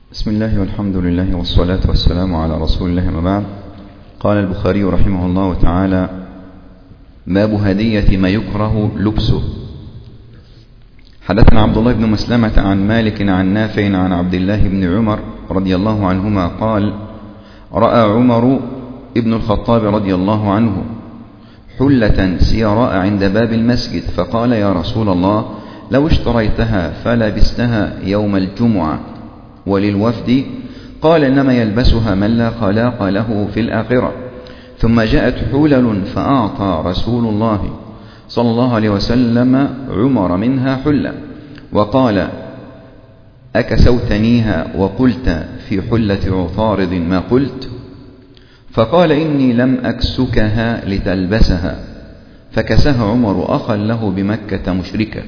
بسم الله والحمد لله والصلاة والسلام على رسول الله ما بعد قال البخاري رحمه الله تعالى باب هدية ما يكره لبسه حدثنا عبد الله بن مسلمة عن مالك عن نافع عن عبد الله بن عمر رضي الله عنهما قال رأى عمر ابن الخطاب رضي الله عنه حلة سيراء عند باب المسجد فقال يا رسول الله لو اشتريتها فلبستها يوم الجمعة وللوفد قال إنما يلبسها من لا خلاق له في الآخرة ثم جاءت حلل فأعطى رسول الله صلى الله عليه وسلم عمر منها حلة وقال أكسوتنيها وقلت في حلة عطارد ما قلت فقال إني لم أكسكها لتلبسها فكسها عمر أخا له بمكة مشركا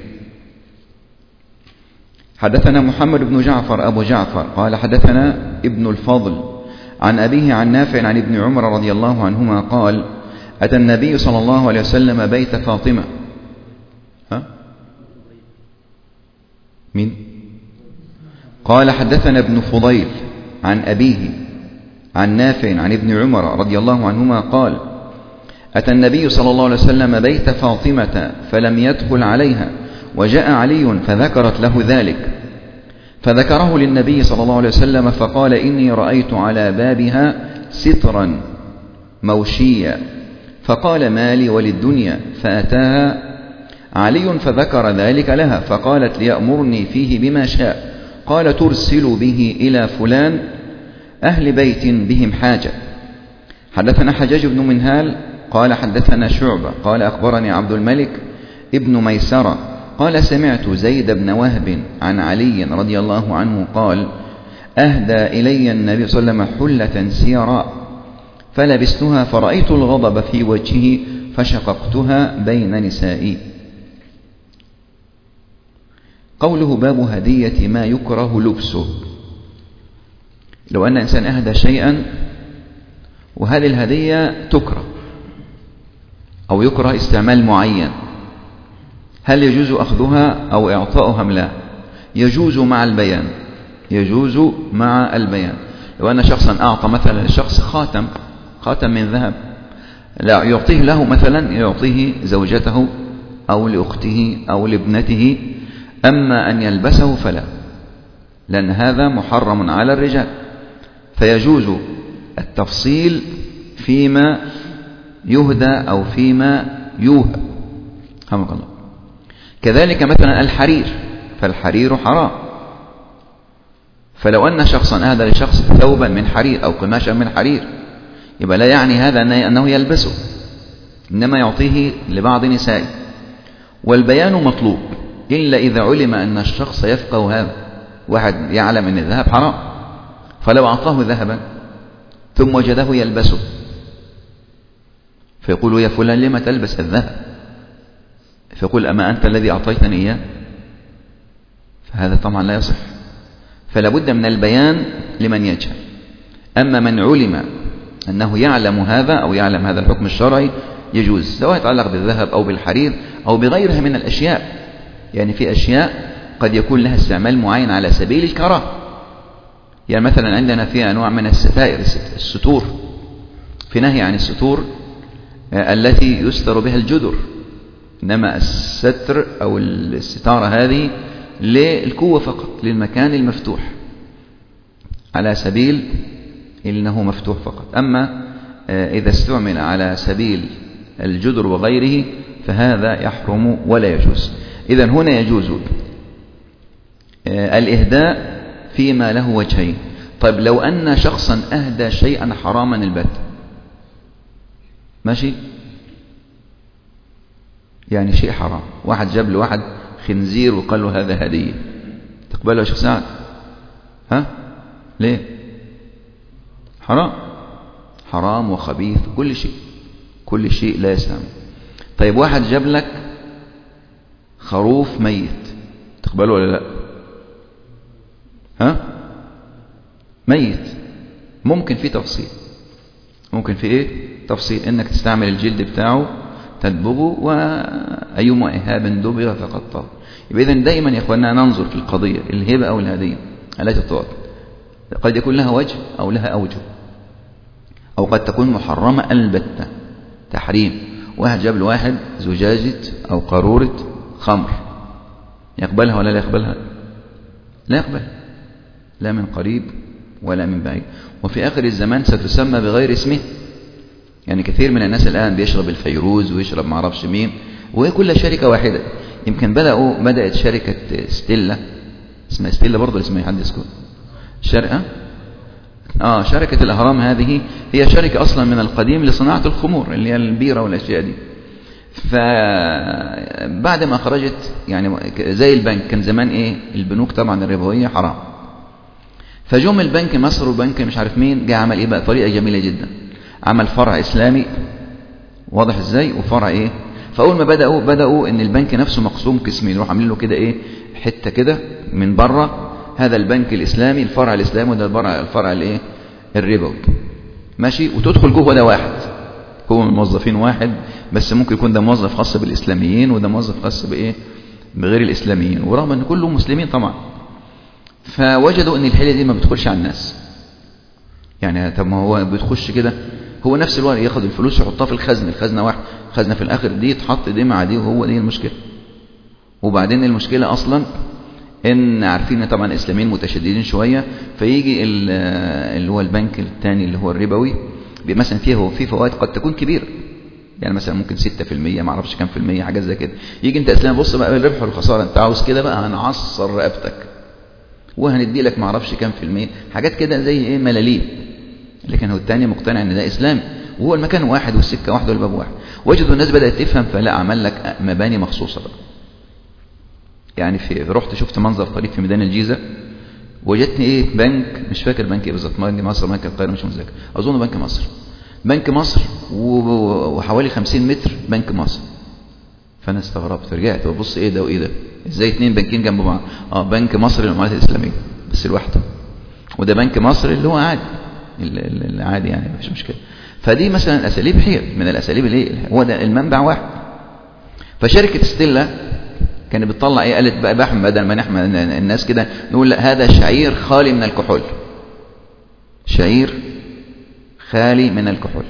حدثنا محمد بن جعفر أبو جعفر قال حدثنا ابن الفضل عن أبيه عن نافع عن ابن عمر رضي الله عنهما قال أتى النبي صلى الله عليه وسلم بيت فاطمة ها؟ مين قال حدثنا ابن فضيل عن أبيه عن نافع عن ابن عمر رضي الله عنهما قال أتى النبي صلى الله عليه وسلم بيت فاطمة فلم يدخل عليها وجاء علي فذكرت له ذلك فذكره للنبي صلى الله عليه وسلم فقال إني رأيت على بابها سترا موشيا فقال مالي وللدنيا فأتاها علي فذكر ذلك لها فقالت ليأمرني فيه بما شاء قال ترسل به إلى فلان أهل بيت بهم حاجة حدثنا حجاج بن منهال قال حدثنا شعبة قال أخبرني عبد الملك ابن ميسرة قال سمعت زيد بن وهب عن علي رضي الله عنه قال أهدى إلي النبي صلى الله عليه وسلم حلة سيراء فلبستها فرأيت الغضب في وجهه فشققتها بين نسائي قوله باب هدية ما يكره لبسه لو أن إنسان أهدى شيئا وهذه الهدية تكره أو يكره استعمال معين هل يجوز أخذها أو إعطاؤها أم لا يجوز مع البيان يجوز مع البيان لو أن شخصا أعطى مثلا لشخص خاتم خاتم من ذهب لا يعطيه له مثلا يعطيه زوجته أو لأخته أو لابنته أما أن يلبسه فلا لأن هذا محرم على الرجال فيجوز التفصيل فيما يهدى أو فيما يوهب رحمك الله كذلك مثلا الحرير فالحرير حرام فلو أن شخصا أهدى لشخص ثوبا من حرير أو قماشا من حرير يبقى لا يعني هذا أنه يلبسه إنما يعطيه لبعض نسائه والبيان مطلوب إلا إذا علم أن الشخص يفقه هذا واحد يعلم أن الذهب حرام فلو أعطاه ذهبا ثم وجده يلبسه فيقول يا فلان لما تلبس الذهب فيقول أما أنت الذي أعطيتني إياه فهذا طبعا لا يصح فلا بد من البيان لمن يجهل أما من علم أنه يعلم هذا أو يعلم هذا الحكم الشرعي يجوز سواء يتعلق بالذهب أو بالحرير أو بغيرها من الأشياء يعني في أشياء قد يكون لها استعمال معين على سبيل الكراهه يعني مثلا عندنا في أنواع من الستائر الستور في نهي عن الستور التي يستر بها الجدر إنما الستر أو الستارة هذه للقوة فقط للمكان المفتوح على سبيل إنه مفتوح فقط أما إذا استعمل على سبيل الجدر وغيره فهذا يحرم ولا يجوز إذا هنا يجوز الإهداء فيما له وجهين طيب لو أن شخصا أهدى شيئا حراما البت ماشي يعني شيء حرام واحد جاب له واحد خنزير وقال له هذا هدية تقبله يا شيخ سعد ها ليه حرام حرام وخبيث كل شيء كل شيء لا يسلم طيب واحد جاب لك خروف ميت تقبله ولا لا ها ميت ممكن في تفصيل ممكن في ايه تفصيل انك تستعمل الجلد بتاعه تدبغه وأيما إهاب دبغ فقد طاب يبقى إذن دائما يا إخواننا ننظر في القضية الهبة أو الهدية التي تعطى قد يكون لها وجه أو لها أوجه أو قد تكون محرمة البتة تحريم واحد جاب لواحد زجاجة أو قارورة خمر يقبلها ولا لا يقبلها لا يقبل لا من قريب ولا من بعيد وفي آخر الزمان ستسمى بغير اسمه يعني كثير من الناس الآن بيشرب الفيروز ويشرب معرفش مين وهي كلها شركة واحدة يمكن بدأوا بدأت شركة ستيلا اسمها ستيلا برضه اسمها حد يذكر شركة آه شركة الأهرام هذه هي شركة أصلا من القديم لصناعة الخمور اللي هي البيرة والأشياء دي فبعد ما خرجت يعني زي البنك كان زمان ايه البنوك طبعا الربوية حرام فجم البنك مصر وبنك مش عارف مين جه عمل ايه بقى طريقة جميلة جدا عمل فرع اسلامي واضح ازاي وفرع ايه فاول ما بدأوا بدأوا ان البنك نفسه مقسوم قسمين يروح عاملين له كده ايه حتة كده من بره هذا البنك الاسلامي الفرع الاسلامي وده الفرع الفرع الايه الربوي ماشي وتدخل جوه ده واحد هو من موظفين واحد بس ممكن يكون ده موظف خاص بالإسلاميين وده موظف خاص بإيه بغير الإسلاميين ورغم أن كلهم مسلمين طبعا فوجدوا أن الحيلة دي ما بتدخلش على الناس يعني طب ما هو بتخش كده هو نفس الوقت ياخد الفلوس يحطها في الخزنة الخزنة واحد خزنة في الآخر دي تحط دي مع دي وهو دي المشكلة وبعدين المشكلة أصلا ان عارفين طبعا الاسلاميين متشددين شوية فيجي اللي هو البنك الثاني اللي هو الربوي مثلا فيه هو فيه فوائد قد تكون كبيرة يعني مثلا ممكن 6% ما اعرفش كام في المية حاجات زي كده يجي انت اسلام بص بقى الربح والخسارة انت عاوز كده بقى هنعصر رقبتك وهندي لك ما اعرفش كام في المية حاجات كده زي ايه ملاليم لكن هو الثاني مقتنع ان ده اسلامي وهو المكان واحد والسكة واحدة والباب واحد وجدوا الناس بدأت تفهم فلا عمل لك مباني مخصوصة بقى يعني في رحت شفت منظر طريق في ميدان الجيزة وجدتني ايه بنك مش فاكر بنك ايه بالظبط بنك مصر بنك القاهرة مش متذكر اظن بنك مصر بنك مصر وحوالي 50 متر بنك مصر فانا استغربت رجعت وبص ايه ده وايه ده ازاي اتنين بنكين جنب بعض اه بنك مصر للعملات الاسلاميه بس لوحده وده بنك مصر اللي هو عادي العادي يعني مفيش مشكله فدي مثلا اساليب حيل من الاساليب اللي هو ده المنبع واحد فشركه ستيلا كانت بتطلع ايه قالت بقى بحم بدل ما نحمل الناس كده نقول لا هذا شعير خالي من الكحول شعير خالي من الكحول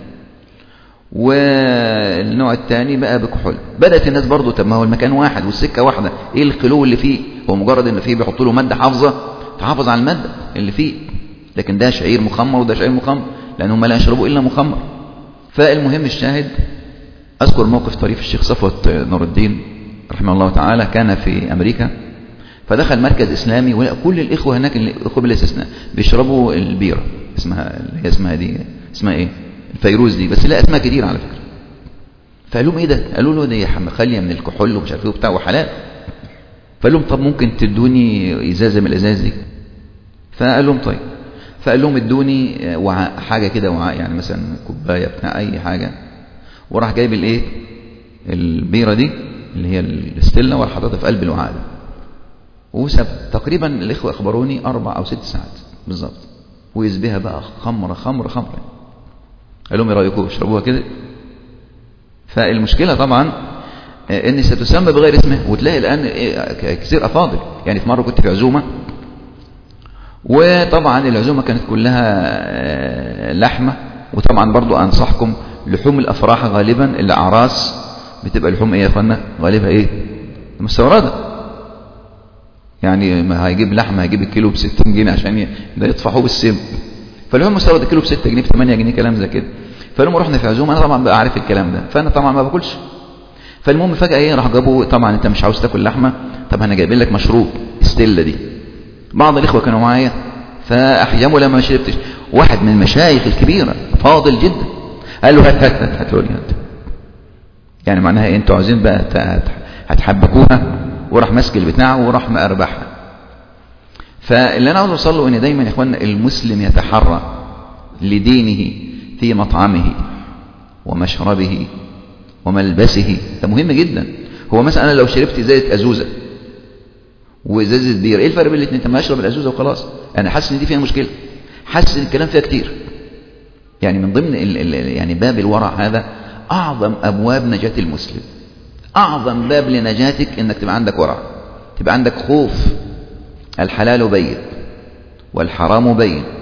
والنوع الثاني بقى بكحول بدأت الناس برضو طب ما هو المكان واحد والسكة واحدة ايه الخلو اللي فيه هو مجرد ان فيه بيحطوا له مادة حافظة تحافظ على المادة اللي فيه لكن ده شعير مخمر وده شعير مخمر لأنهم لا يشربوا إلا مخمر فالمهم الشاهد أذكر موقف طريف الشيخ صفوت نور الدين رحمه الله تعالى كان في أمريكا فدخل مركز إسلامي وكل الإخوة هناك الإخوة بالاستثناء بيشربوا البيرة اسمها اللي هي اسمها دي اسمها إيه الفيروز دي بس لا اسمها كتير على فكرة فقال لهم إيه ده قالوا له دي خالية من الكحول ومش عارف إيه وبتاع وحلال فقال لهم طب ممكن تدوني إزازة من الإزاز دي فقال لهم طيب فقال لهم ادوني وعاء حاجة كده وعاء يعني مثلا كوباية بتاع أي حاجة وراح جايب الإيه البيرة دي اللي هي الستيلا وراح حاططها في قلب الوعاء ده وساب تقريبا الإخوة أخبروني أربع أو ست ساعات بالظبط ويسبيها بقى خمرة خمرة خمرة قال لهم ايه رأيكم اشربوها كده فالمشكلة طبعا ان ستسمى بغير اسمها وتلاقي الآن كثير أفاضل يعني في مرة كنت في عزومة وطبعا العزومة كانت كلها لحمة وطبعا برضو أنصحكم لحوم الأفراح غالبا الأعراس بتبقى لحوم ايه يا اخوانا غالبا ايه مستوردة يعني ما هيجيب لحمة هيجيب الكيلو ب 60 جنيه عشان ده يطفحوه بالسم فاللحوم مستوردة كيلو ب 6 جنيه ب 8 جنيه كلام زي كده فلما رحنا في عزومه انا طبعا بقى عارف الكلام ده فانا طبعا ما باكلش فالمهم فجأة ايه راح جابوا طبعا انت مش عاوز تاكل لحمة طب انا جايبين لك مشروب ستيلا دي بعض الاخوة كانوا معايا فاحجموا لما ما شربتش واحد من المشايخ الكبيرة فاضل جدا قال له هات هات هات هاتوا لي هات يعني معناها ايه انتوا عاوزين بقى هتحبكوها وراح ماسك البتاع وراح مقربحها فاللي انا عاوز اوصل له ان دايما يا اخوانا المسلم يتحرى لدينه في مطعمه ومشربه وملبسه ده مهم جدا هو مثلا انا لو شربت ازازه ازوزه وازازه بير ايه الفرق بين الاثنين طب ما اشرب الازوزه وخلاص انا حاسس ان دي فيها مشكله حاسس ان الكلام فيها كتير يعني من ضمن ال ال يعني باب الورع هذا اعظم ابواب نجاه المسلم اعظم باب لنجاتك انك تبقى عندك ورع تبقى عندك خوف الحلال بين والحرام بين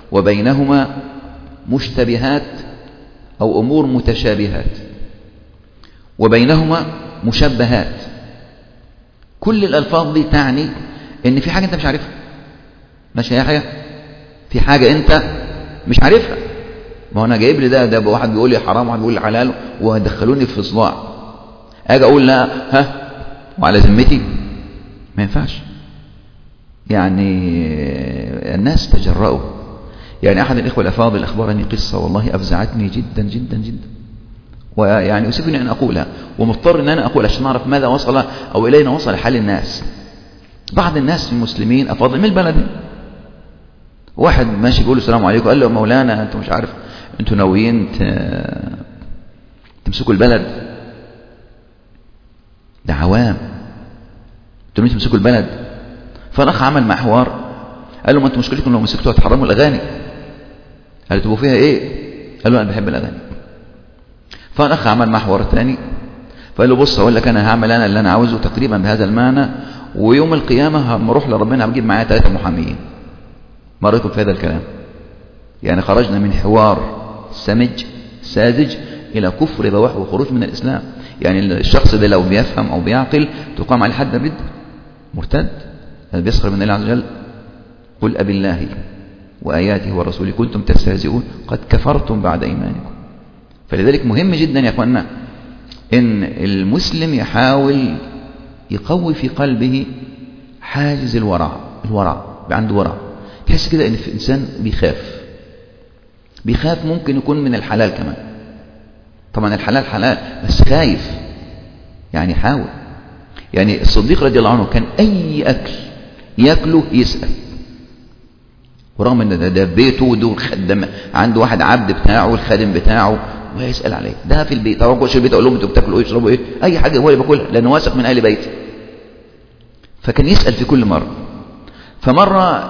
وبينهما مشتبهات أو أمور متشابهات وبينهما مشبهات كل الألفاظ دي تعني إن في حاجة أنت مش عارفها ماشي يا حاجة في حاجة أنت مش عارفها ما هو أنا جايب لي ده ده واحد بيقول لي حرام واحد بيقول لي حلال وهدخلوني في صداع أجي أقول لا ها وعلى ذمتي ما ينفعش يعني الناس تجرؤوا يعني أحد الإخوة الأفاضل أخبرني قصة والله أفزعتني جدا جدا جدا ويعني أسفني أن أقولها ومضطر أن أنا أقول عشان أعرف ماذا وصل أو إلينا وصل حال الناس بعض الناس المسلمين أفاضل من البلد واحد ماشي بيقول له السلام عليكم قال له مولانا أنتم مش عارف أنتم ناويين تمسكوا البلد ده عوام أنتم ناويين تمسكوا البلد فالأخ عمل مع حوار قال له ما أنتم مشكلتكم لو مسكتوا هتحرموا الأغاني قال له تبقوا فيها إيه قال له أنا بحب الأغاني فالأخ عمل محور ثاني فقال له بص أقول لك أنا هعمل أنا اللي أنا عاوزه تقريبا بهذا المعنى ويوم القيامة هم اروح لربنا بجيب معايا ثلاثة محاميين ما رأيكم في هذا الكلام يعني خرجنا من حوار سمج ساذج إلى كفر بواح وخروج من الإسلام يعني الشخص ده لو بيفهم أو بيعقل تقام عليه حد الرد مرتد هذا بيسخر من الله عز وجل قل أبي الله وآياته ورسوله كنتم تستهزئون قد كفرتم بعد إيمانكم فلذلك مهم جدا يا أخوانا إن المسلم يحاول يقوي في قلبه حاجز الورع الورع عنده ورع تحس كده إن الإنسان بيخاف بيخاف ممكن يكون من الحلال كمان طبعا الحلال حلال بس خايف يعني حاول يعني الصديق رضي الله عنه كان أي أكل يأكله يسأل ورغم ان ده, ده بيته وده خدم عنده واحد عبد بتاعه الخادم بتاعه ويسأل عليه ده في البيت أو أخش البيت أقول لهم أنتوا بتاكلوا إيه تشربوا إيه أي حاجة هو اللي باكلها لأنه واثق من أهل بيتي فكان يسأل في كل مرة فمرة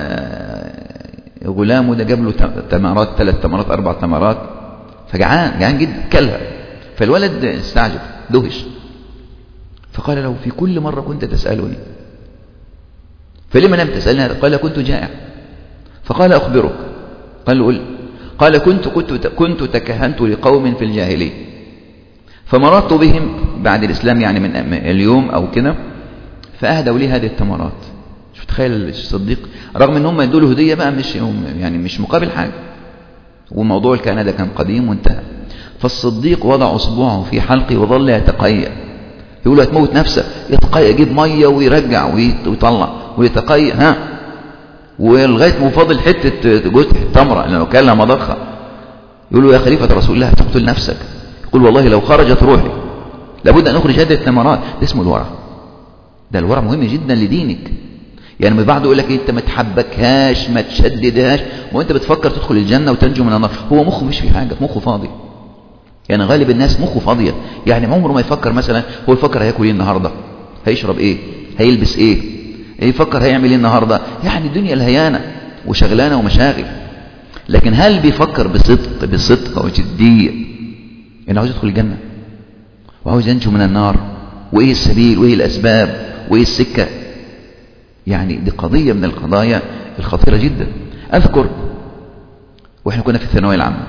غلامه ده جاب له تمرات ثلاث تمرات أربع تمرات فجعان جعان جدا كلها فالولد استعجب دهش فقال له في كل مرة كنت تسألني فلما لم تسألني هذا قال كنت جائع فقال أخبرك قال له قل قال كنت كنت كنت تكهنت لقوم في الجاهلية فمررت بهم بعد الإسلام يعني من اليوم أو كده فأهدوا لي هذه التمرات شوف تخيل الصديق رغم ان هم يدوا له هديه بقى مش يعني مش مقابل حاجه وموضوع الكهنه ده كان قديم وانتهى فالصديق وضع اصبعه في حلقي وظل يتقيأ يقول له هتموت نفسك يتقيأ يجيب ميه ويرجع ويطلع ويتقيأ ها ولغايه ما فاضل حته جزء تمره لانه كان لها مضخه يقول له يا خليفه رسول الله تقتل نفسك يقول والله لو خرجت روحي لابد ان اخرج هذه الثمرات ده اسمه الورع ده الورع مهم جدا لدينك يعني من بعض يقول لك انت ما تحبكهاش ما تشددهاش وانت بتفكر تدخل الجنه وتنجو من النار هو مخه مش في حاجه مخه فاضي يعني غالب الناس مخه فاضيه يعني عمره ما يفكر مثلا هو يفكر هياكل ايه النهارده هيشرب ايه هيلبس ايه يفكر هيعمل ايه النهارده يعني الدنيا الهيانه وشغلانه ومشاغل لكن هل بيفكر بصدق بصدق وجديه انه عاوز يدخل الجنه وعاوز ينجو من النار وايه السبيل وايه الاسباب وايه السكه يعني دي قضية من القضايا الخطيرة جدا أذكر وإحنا كنا في الثانوية العامة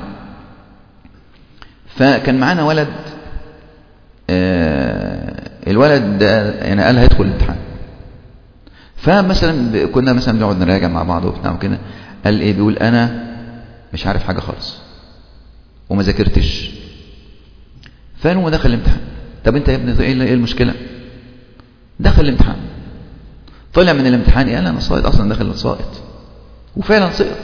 فكان معانا ولد آه الولد ده يعني قال هيدخل الامتحان فمثلا كنا مثلا بنقعد نراجع مع بعض وبتاع وكده قال ايه بيقول انا مش عارف حاجه خالص وما ذاكرتش فقالوا دخل الامتحان طب انت يا ابني ايه المشكله دخل الامتحان طلع من الامتحان قال انا صائد اصلا داخل ساقط وفعلا سقط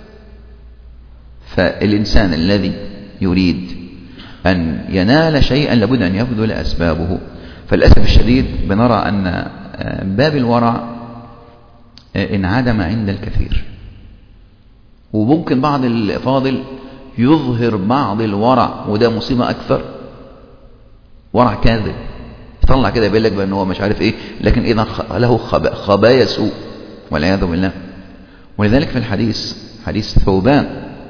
فالانسان الذي يريد ان ينال شيئا لابد ان يبذل اسبابه فللاسف الشديد بنرى ان باب الورع انعدم عند الكثير وممكن بعض الافاضل يظهر بعض الورع وده مصيبه اكثر ورع كاذب يطلع كده يبين لك بان هو مش عارف ايه لكن اذا له خبايا سوء والعياذ بالله ولذلك في الحديث حديث ثوبان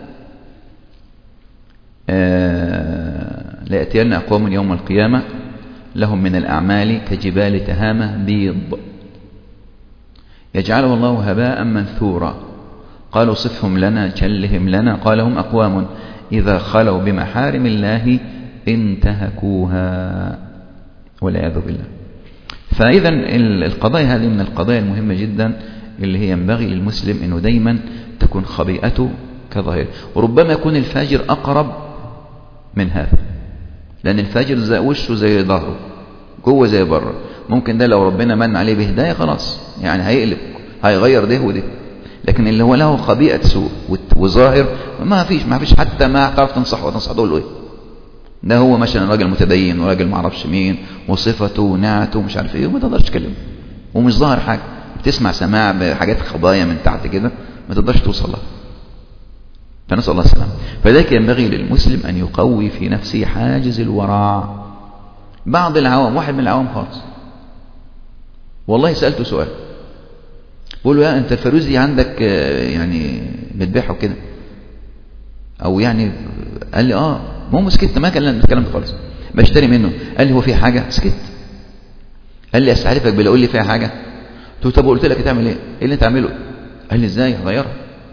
آه ليأتين أقوام يوم القيامة لهم من الأعمال كجبال تهامة بيض يجعله الله هباء منثورا قالوا صفهم لنا جلهم لنا قال هم أقوام إذا خلوا بمحارم الله انتهكوها والعياذ بالله فإذا القضايا هذه من القضايا المهمة جدا اللي هي ينبغي للمسلم أنه دايما تكون خبيئته كظاهر وربما يكون الفاجر أقرب من هذا لأن الفاجر زي وشه زي ظهره جوه زي بره ممكن ده لو ربنا من عليه بهداية خلاص يعني هيقلب هيغير ده وده لكن اللي هو له خبيئة سوء وظاهر ما فيش ما فيش حتى ما تعرف تنصحه وتنصح تقول له ايه ده هو مثلا راجل متدين وراجل ما اعرفش مين وصفته ونعته ومش عارف ايه وما تقدرش تكلمه ومش ظاهر حاجه بتسمع سماع بحاجات خبايا من تحت كده ما تقدرش توصل لها فنسال الله السلامه فذلك ينبغي للمسلم ان يقوي في نفسه حاجز الورع بعض العوام واحد من العوام خالص والله سالته سؤال بقول له يا انت الفلوس دي عندك يعني بتبيعها وكده او يعني قال لي اه ما هو سكت ما كان الكلام ده خالص بشتري منه قال لي هو في حاجه سكت قال لي استعرفك بلا قول لي فيها حاجه قلت له طب قلت لك تعمل ايه ايه اللي انت تعمله قال لي ازاي هغيرها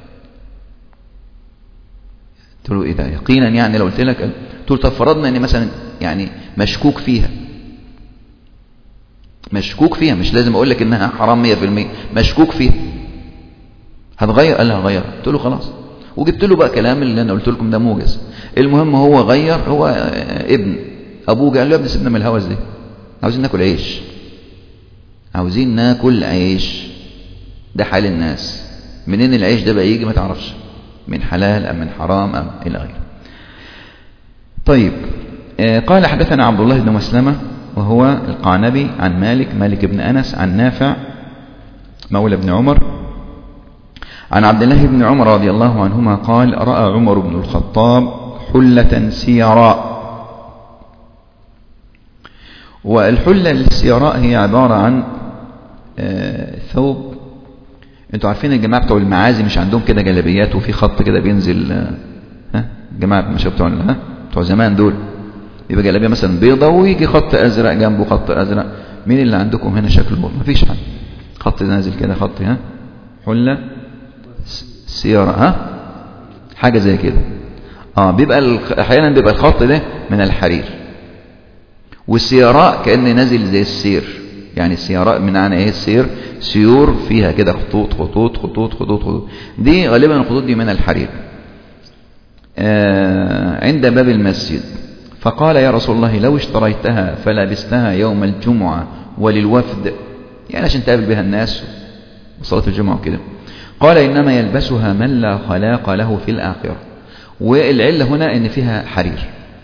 قلت له ايه ده يقينا يعني لو قلت لك قلت له طب فرضنا اني مثلا يعني مشكوك فيها مشكوك فيها مش لازم اقول لك انها حرام 100% مشكوك فيها هتغير قال لي هغير قلت له خلاص وجبت له بقى كلام اللي انا قلت لكم ده موجز المهم هو غير هو ابن ابوه قال له يا ابني سيبنا من الهوس دي عاوزين ناكل عيش عاوزين ناكل عيش ده حال الناس منين العيش ده بقى يجي ما تعرفش من حلال ام من حرام ام الى غيره طيب قال حدثنا عبد الله بن مسلمه وهو القعنبي عن مالك مالك بن أنس عن نافع مولى بن عمر عن عبد الله بن عمر رضي الله عنهما قال رأى عمر بن الخطاب حلة سيراء والحلة السيراء هي عبارة عن ثوب انتوا عارفين الجماعة بتوع المعازي مش عندهم كده جلبيات وفي خط كده بينزل ها جماعة مش بتوع ها بتوع زمان دول يبقى جلابيه مثلا بيضة ويجي خط ازرق جنبه خط ازرق مين اللي عندكم هنا شكله مفيش حد خط نازل كده خط ها حلة سيارة ها حاجة زي كده اه بيبقى احيانا بيبقى الخط ده من الحرير والسياراء كأن نازل زي السير يعني السياراء من معنى ايه السير سيور فيها كده خطوط خطوط خطوط خطوط خطوط دي غالبا الخطوط دي من الحرير آه عند باب المسجد فقال يا رسول الله لو اشتريتها فلبستها يوم الجمعة وللوفد يعني عشان تقابل بها الناس وصلاة الجمعة وكده قال إنما يلبسها من لا خلاق له في الآخرة والعلة هنا إن فيها حرير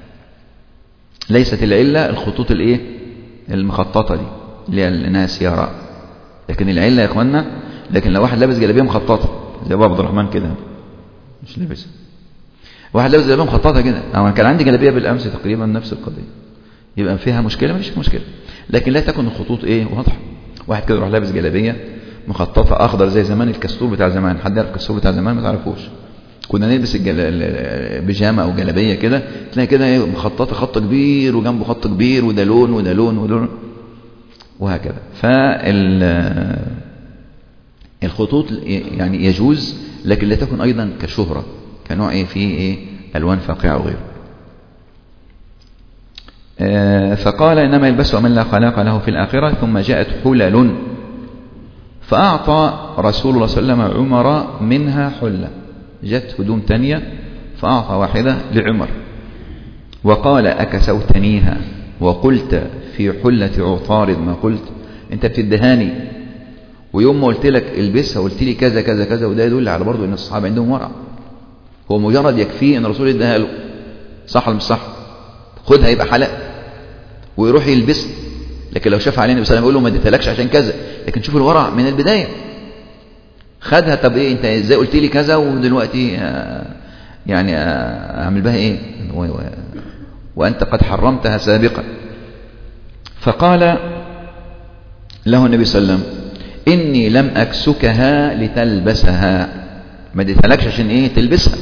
ليست العلة الخطوط الايه المخططة دي اللي هي الناس يراء لكن العلة يا اخوانا لكن لو واحد لابس جلابيه مخططة زي ابو عبد الرحمن كده مش لابسها واحد لابس جلابيه مخططه كده انا كان عندي جلابيه بالامس تقريبا نفس القضيه يبقى فيها مشكله مفيش مشكله لكن لا تكن الخطوط ايه واضحه واحد كده يروح لابس جلابيه مخططه اخضر زي زمان الكستور بتاع زمان حد يعرف الكستور بتاع زمان ما تعرفوش كنا نلبس البيجامه او جلابيه كده تلاقي كده ايه مخططه خط كبير وجنبه خط كبير وده لون وده لون وده لون وهكذا فال الخطوط يعني يجوز لكن لا تكن ايضا كشهره كنوع ايه فيه ايه الوان فاقعه وغيره آه فقال انما يلبسه من لا خلاق له في الاخره ثم جاءت حلل فاعطى رسول الله صلى الله عليه وسلم عمر منها حله جت هدوم تانية فاعطى واحده لعمر وقال اكسوتنيها وقلت في حله عطارد ما قلت انت بتدهاني ويوم ما قلت لك البسها قلت لي كذا كذا كذا وده يدل على برضه ان الصحابه عندهم ورع هو مجرد يكفيه ان الرسول اداها له صح ولا مش صح خدها يبقى حلق ويروح يلبسها لكن لو شاف عليه النبي صلى الله عليه وسلم يقول له ما اديتهالكش عشان كذا لكن شوف الورع من البدايه خدها طب ايه انت ازاي قلت لي كذا ودلوقتي آه يعني آه اعمل بها ايه وانت قد حرمتها سابقا فقال له النبي صلى الله عليه وسلم اني لم اكسكها لتلبسها ما اديتهالكش عشان ايه تلبسها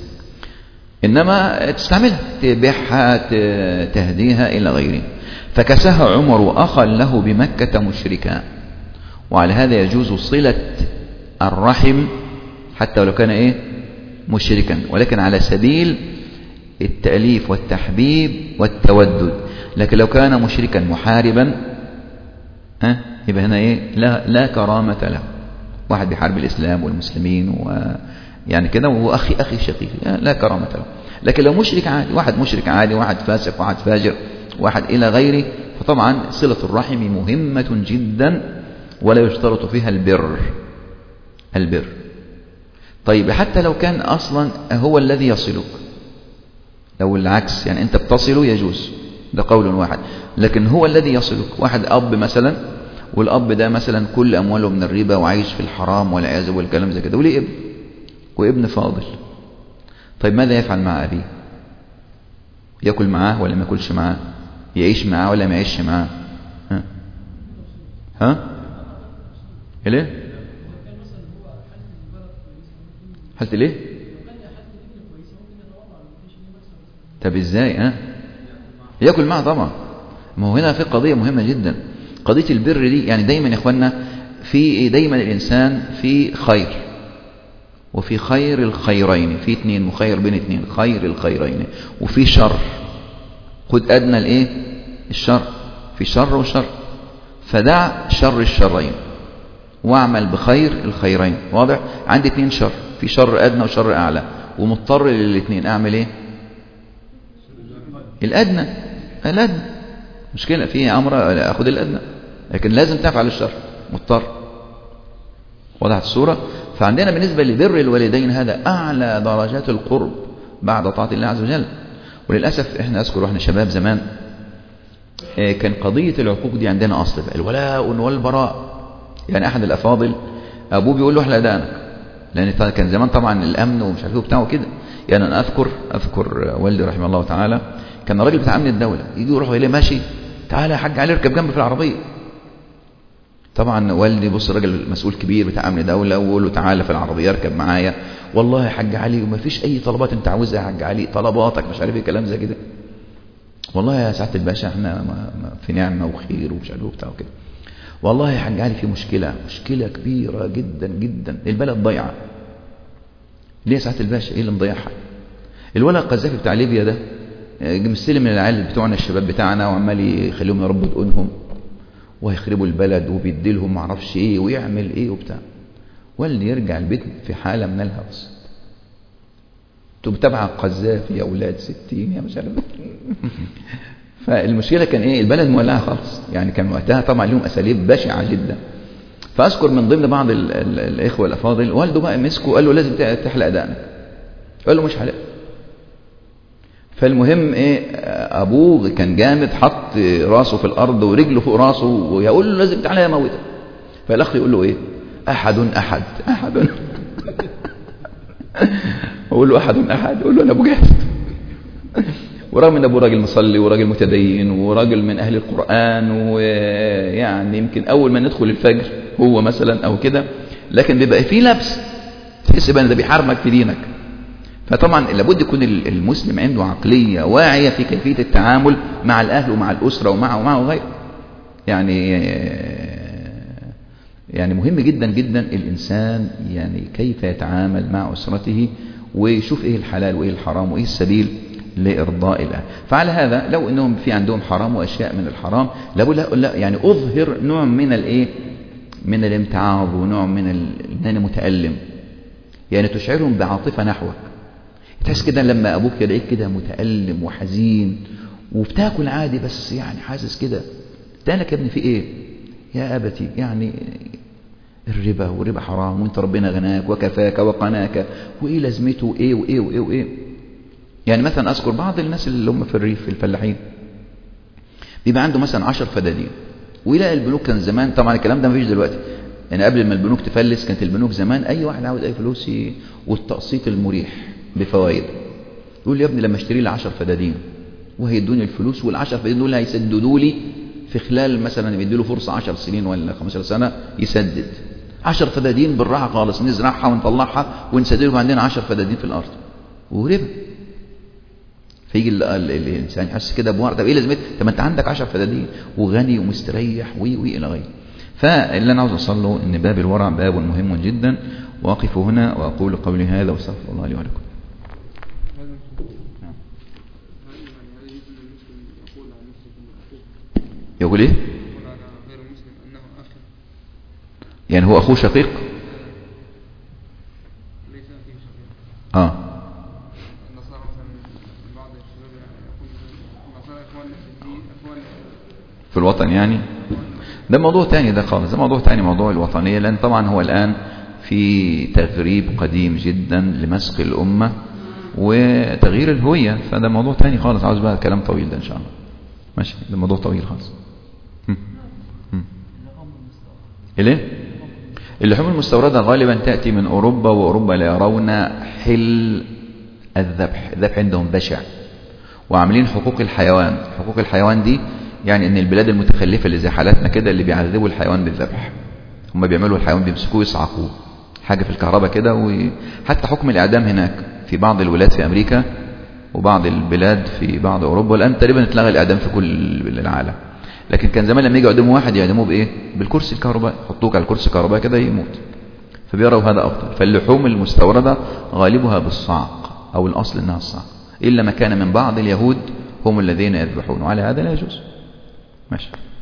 انما تستعملها تبيعها تهديها الى غيره فكسها عمر اخا له بمكة مشركا وعلى هذا يجوز صلة الرحم حتى ولو كان إيه مشركا ولكن على سبيل التأليف والتحبيب والتودد لكن لو كان مشركا محاربا ها يبقى هنا ايه لا لا كرامة له واحد بيحارب الإسلام والمسلمين و يعني كده وهو أخي أخي شقيق لا كرامة له لكن لو مشرك عادي واحد مشرك عادي واحد فاسق واحد فاجر واحد إلى غيره فطبعا صلة الرحم مهمة جدا ولا يشترط فيها البر البر طيب حتى لو كان أصلا هو الذي يصلك لو العكس يعني أنت بتصله يجوز ده قول واحد لكن هو الذي يصلك واحد أب مثلا والأب ده مثلا كل أمواله من الربا وعايش في الحرام والعياذ والكلام زي كده وليه ابن وابن فاضل طيب ماذا يفعل مع أبيه يأكل معاه ولا ما يأكلش معاه يعيش معاه ولا ما يعيش معاه ها ها ليه حالة ليه طب ازاي ها ياكل معه طبعا ما هو هنا في قضية مهمة جدا قضية البر دي يعني دايما يا اخوانا في دايما الانسان في خير وفي خير الخيرين في اتنين مخير بين اتنين خير الخيرين وفي شر خد ادنى الايه الشر في شر وشر فدع شر الشرين واعمل بخير الخيرين واضح عندي اتنين شر في شر ادنى وشر اعلى ومضطر للاثنين اعمل ايه الادنى الادنى مشكلة في امر اخذ الادنى لكن لازم تفعل الشر مضطر وضحت الصورة فعندنا بالنسبة لبر الوالدين هذا اعلى درجات القرب بعد طاعة الله عز وجل وللأسف احنا اذكر واحنا شباب زمان كان قضية العقوق دي عندنا اصل بقى الولاء والبراء يعني احد الافاضل ابوه بيقول له احلى دانك لان كان زمان طبعا الامن ومش عارف بتاعه كده يعني انا اذكر اذكر والدي رحمه الله تعالى كان راجل بتاع امن الدوله يجي يروح يلاقي ماشي تعالى يا حاج علي اركب جنبي في العربيه طبعا والدي بص راجل مسؤول كبير بتاع امن دوله ويقول له تعالى في العربيه اركب معايا والله يا حاج علي وما فيش اي طلبات انت عاوزها يا حاج علي طلباتك مش عارف ايه كلام زي كده والله يا سعاده الباشا احنا في نعمه وخير ومش عارف وبتاع وكده والله يا حاج علي في مشكله مشكله كبيره جدا جدا البلد ضايعه ليه يا سعاده الباشا ايه اللي مضيعها الولد القذافي بتاع ليبيا ده مستلم من العيال بتوعنا الشباب بتاعنا وعمال يخليهم يربوا دقونهم ويخربوا البلد وبيدي لهم معرفش ايه ويعمل ايه وبتاع واللي يرجع البيت في حالة من الهوس تبتبع القذافي يا اولاد ستين يا مش عارف فالمشكلة كان ايه البلد مولعة خالص يعني كان وقتها طبعا لهم اساليب بشعة جدا فاذكر من ضمن بعض ال ال الاخوة الافاضل والده بقى مسكه قال له لازم تحلق دقنك قال له مش حلق فالمهم ايه ابوه كان جامد حط راسه في الارض ورجله فوق راسه ويقول له لازم تعالى يا موتك فالاخ يقول له ايه احد احد احد اقول له احد احد يقول له انا ابو جهل ورغم ان ابوه راجل مصلي وراجل متدين وراجل من اهل القران ويعني يمكن اول ما ندخل الفجر هو مثلا او كده لكن بيبقى فيه لبس تحس بقى ان ده بيحاربك في دينك فطبعا لابد يكون المسلم عنده عقلية واعية في كيفية التعامل مع الأهل ومع الأسرة ومعه ومعه وغيره يعني يعني مهم جدا جدا الإنسان يعني كيف يتعامل مع أسرته ويشوف إيه الحلال وإيه الحرام وإيه السبيل لإرضاء الله فعلى هذا لو أنهم في عندهم حرام وأشياء من الحرام لابد لا يعني أظهر نوع من الإيه من الامتعاض ونوع من ان انا متألم يعني تشعرهم بعاطفة نحوك تحس كده لما ابوك يلاقيك كده متألم وحزين وبتاكل عادي بس يعني حاسس كده تانك يا ابني في ايه يا ابتي يعني الربا والربا حرام وانت ربنا غناك وكفاك وقناك وايه لازمته ايه وايه وايه وايه يعني مثلا اذكر بعض الناس اللي هم في الريف الفلاحين بيبقى عنده مثلا 10 فدادين ويلاقي البنوك كان زمان طبعا الكلام ده مفيش دلوقتي يعني قبل ما البنوك تفلس كانت البنوك زمان اي واحد عاوز اي فلوس والتقسيط المريح بفوائد يقول لي يا ابني لما اشتري لي 10 فدادين وهيدوني الفلوس وال10 فدادين دول هيسددوا لي في خلال مثلا يدوا له فرصه 10 سنين ولا 15 سنه يسدد 10 فدادين بالراحه خالص نزرعها ونطلعها ونسددهم عندنا 10 فدادين في الارض وربا فيجي الانسان يحس كده بورع طب ايه لازمتها طب ما انت عندك 10 فدادين وغني ومستريح وي وي الى غيره فاللي أنا عاوز أوصل له إن باب الورع باب مهم جدا وأقف هنا وأقول قولي هذا وأستغفر الله لي ولكم يقول إيه؟ يعني هو أخوه شقيق؟ آه في الوطن يعني ده موضوع تاني ده خالص ده موضوع تاني موضوع الوطنية لأن طبعا هو الآن في تغريب قديم جدا لمسق الأمة وتغيير الهوية فده موضوع تاني خالص عاوز بقى كلام طويل ده إن شاء الله ماشي ده موضوع طويل خالص إليه اللحوم المستوردة غالبا تأتي من أوروبا وأوروبا لا يرون حل الذبح الذبح عندهم بشع وعاملين حقوق الحيوان حقوق الحيوان دي يعني ان البلاد المتخلفة اللي زي حالاتنا كده اللي بيعذبوا الحيوان بالذبح هم بيعملوا الحيوان بيمسكوه يصعقوه حاجة في الكهرباء كده وحتى حكم الإعدام هناك في بعض الولايات في أمريكا وبعض البلاد في بعض أوروبا والآن تقريبا اتلغى الإعدام في كل العالم لكن كان زمان لما يجي يقدموا واحد يعدموه بإيه بالكرسي الكهربائي يحطوك على الكرسي الكهربائي كده يموت فبيروا هذا أفضل فاللحوم المستوردة غالبها بالصعق أو الأصل إنها الصعق إلا ما كان من بعض اليهود هم الذين يذبحون وعلى هذا لا يجوز ماشي